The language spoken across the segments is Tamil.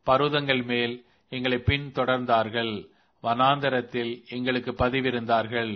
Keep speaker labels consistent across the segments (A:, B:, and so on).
A: பர்வதங்கள் மேல் எங்களை பின் தொடர்ந்தார்கள் வனாந்தரத்தில் எங்களுக்கு பதிவிருந்தார்கள்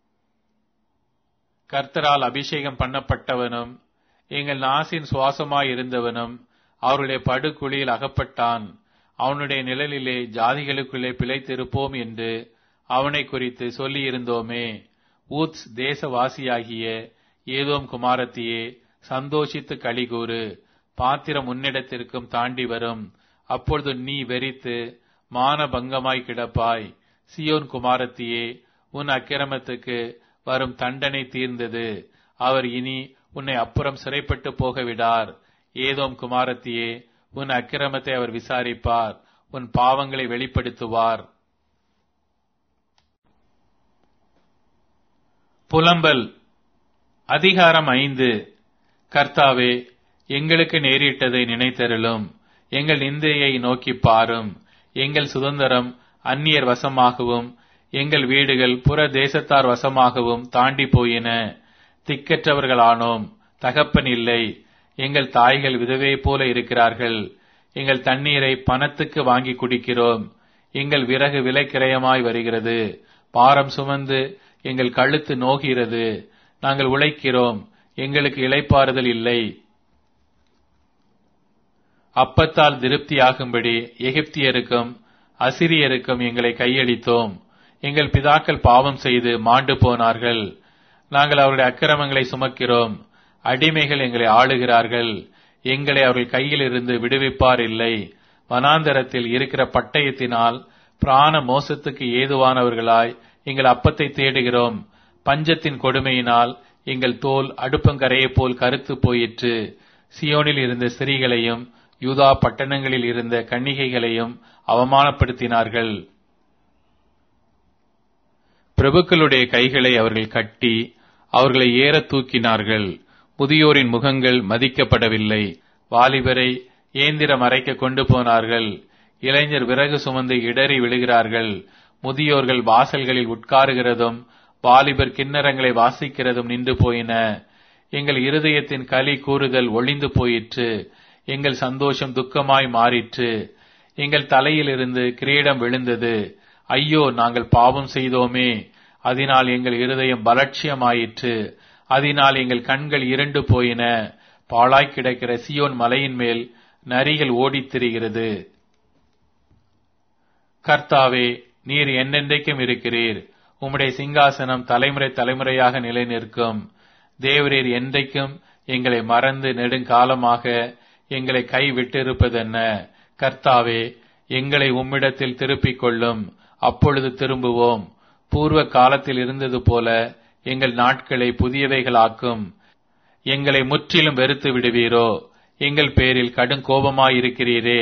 A: கர்த்தரால் அபிஷேகம் பண்ணப்பட்டவனும் எங்கள் நாசின் சுவாசமாயிருந்தவனும் அவருடைய படுகுழியில் அகப்பட்டான் அவனுடைய நிழலிலே ஜாதிகளுக்குள்ளே பிழைத்திருப்போம் என்று அவனை குறித்து சொல்லியிருந்தோமே ஊத்ஸ் தேசவாசியாகிய ஏதோம் குமாரத்தியே சந்தோஷித்து கலிகூறு பாத்திரம் உன்னிடத்திற்கும் தாண்டி வரும் அப்பொழுது நீ வெறித்து மானபங்கமாய் கிடப்பாய் சியோன் குமாரத்தியே உன் அக்கிரமத்துக்கு வரும் தண்டனை தீர்ந்தது அவர் இனி உன்னை அப்புறம் சிறைப்பட்டு போகவிடார் ஏதோம் குமாரத்தியே உன் அக்கிரமத்தை அவர் விசாரிப்பார் உன் பாவங்களை வெளிப்படுத்துவார் புலம்பல் அதிகாரம் ஐந்து கர்த்தாவே எங்களுக்கு நேரிட்டதை நினைத்தருளும் எங்கள் நிந்தையை நோக்கி பாரும் எங்கள் சுதந்திரம் அந்நியர் வசமாகவும் எங்கள் வீடுகள் புற தேசத்தார் வசமாகவும் தாண்டி போயின திக்கற்றவர்களானோம் தகப்பன் இல்லை எங்கள் தாய்கள் விதவை போல இருக்கிறார்கள் எங்கள் தண்ணீரை பணத்துக்கு வாங்கி குடிக்கிறோம் எங்கள் விறகு விலைக்கிரயமாய் வருகிறது பாரம் சுமந்து எங்கள் கழுத்து நோகிறது நாங்கள் உழைக்கிறோம் எங்களுக்கு இளைப்பாறுதல் இல்லை அப்பத்தால் திருப்தியாகும்படி எகிப்தியருக்கும் அசிரியருக்கும் எங்களை கையளித்தோம் எங்கள் பிதாக்கள் பாவம் செய்து மாண்டு போனார்கள் நாங்கள் அவருடைய அக்கிரமங்களை சுமக்கிறோம் அடிமைகள் எங்களை ஆளுகிறார்கள் எங்களை அவர்கள் கையில் இருந்து விடுவிப்பார் இல்லை வனாந்தரத்தில் இருக்கிற பட்டயத்தினால் பிராண மோசத்துக்கு ஏதுவானவர்களாய் எங்கள் அப்பத்தை தேடுகிறோம் பஞ்சத்தின் கொடுமையினால் எங்கள் தோல் அடுப்பங்கரையைப் போல் கருத்து போயிற்று சியோனில் இருந்த ஸ்திரீகளையும் யூதா பட்டணங்களில் இருந்த கன்னிகைகளையும் அவமானப்படுத்தினார்கள் பிரபுக்களுடைய கைகளை அவர்கள் கட்டி அவர்களை ஏற தூக்கினார்கள் முதியோரின் முகங்கள் மதிக்கப்படவில்லை வாலிபரை ஏந்திரம் அரைக்க கொண்டு போனார்கள் இளைஞர் விறகு சுமந்து இடறி விழுகிறார்கள் முதியோர்கள் வாசல்களில் உட்காருகிறதும் வாலிபர் கிண்ணறங்களை வாசிக்கிறதும் நின்று போயின எங்கள் இருதயத்தின் களி கூறுதல் ஒளிந்து போயிற்று எங்கள் சந்தோஷம் துக்கமாய் மாறிற்று எங்கள் தலையிலிருந்து கிரீடம் விழுந்தது ஐயோ நாங்கள் பாவம் செய்தோமே அதனால் எங்கள் இருதயம் பலட்சியமாயிற்று அதனால் எங்கள் கண்கள் இருண்டு போயின பாழாய் கிடக்கிற சியோன் மலையின் மேல் நரிகள் ஓடித் திரிகிறது கர்த்தாவே நீர் என்னென்றைக்கும் இருக்கிறீர் உம்முடைய சிங்காசனம் தலைமுறை தலைமுறையாக நிலை நிற்கும் தேவரீர் என்றைக்கும் எங்களை மறந்து நெடுங்காலமாக எங்களை கை விட்டிருப்பதென்ன கர்த்தாவே எங்களை உம்மிடத்தில் திருப்பிக் கொள்ளும் அப்பொழுது திரும்புவோம் பூர்வ காலத்தில் இருந்தது போல எங்கள் நாட்களை புதியவைகளாக்கும் எங்களை முற்றிலும் வெறுத்து விடுவீரோ எங்கள் பேரில் கடும் கோபமாயிருக்கிறீரே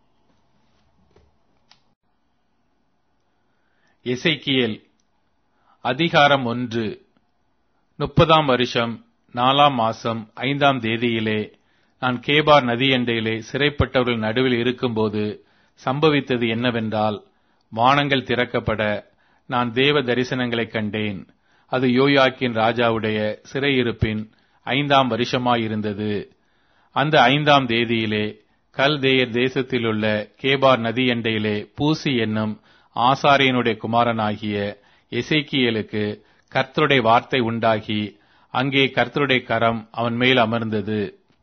A: எசைக்கியல் அதிகாரம் ஒன்று முப்பதாம் வருஷம் நாலாம் மாசம் ஐந்தாம் தேதியிலே நான் கேபார் நதியண்டையிலே சிறைப்பட்டவர்கள் நடுவில் இருக்கும்போது சம்பவித்தது என்னவென்றால் வானங்கள் திறக்கப்பட நான் தேவ தரிசனங்களைக் கண்டேன் அது யோயாக்கின் ராஜாவுடைய சிறையிருப்பின் ஐந்தாம் வருஷமாயிருந்தது அந்த ஐந்தாம் தேதியிலே கல்தேயர் தேசத்திலுள்ள கேபார் நதியண்டையிலே பூசி என்னும் ஆசாரியனுடைய குமாரனாகிய எசேக்கியலுக்கு கர்த்தருடைய வார்த்தை உண்டாகி அங்கே கர்த்தருடைய கரம் அவன் மேல் அமர்ந்தது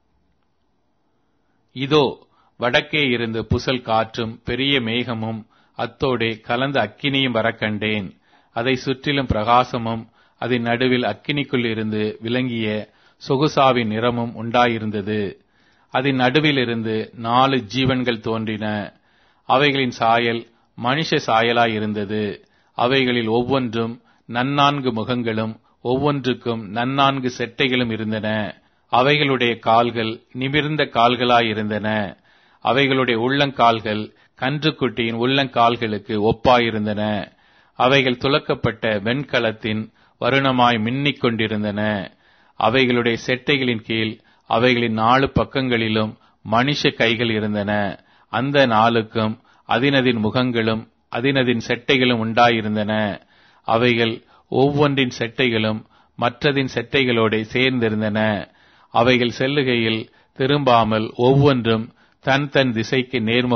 A: இதோ வடக்கே இருந்து புசல் காற்றும் பெரிய மேகமும் அத்தோடே கலந்த அக்கினியும் வரக் கண்டேன் அதை சுற்றிலும் பிரகாசமும் அதன் நடுவில் அக்கினிக்குள் இருந்து விளங்கிய சொகுசாவின் நிறமும் உண்டாயிருந்தது அதன் நடுவில் இருந்து நாலு ஜீவன்கள் தோன்றின அவைகளின் சாயல் மனுஷ சாயலாயிருந்தது அவைகளில் ஒவ்வொன்றும் நன்னான்கு முகங்களும் ஒவ்வொன்றுக்கும் நன்னான்கு செட்டைகளும் இருந்தன அவைகளுடைய கால்கள் நிமிர்ந்த கால்களாயிருந்தன அவைகளுடைய உள்ளங்கால்கள் கன்றுக்குட்டியின் உள்ளங்கால்களுக்கு ஒப்பாயிருந்தன அவைகள் துலக்கப்பட்ட வெண்கலத்தின் வருணமாய் மின்னிக் கொண்டிருந்தன அவைகளுடைய செட்டைகளின் கீழ் அவைகளின் நாலு பக்கங்களிலும் மனுஷ கைகள் இருந்தன அந்த நாளுக்கும் அதினதின் முகங்களும் அதினதின் செட்டைகளும் உண்டாயிருந்தன அவைகள் ஒவ்வொன்றின் செட்டைகளும் மற்றதின் செட்டைகளோட சேர்ந்திருந்தன அவைகள் செல்லுகையில் திரும்பாமல் ஒவ்வொன்றும் தன் தன் திசைக்கு நேர்முக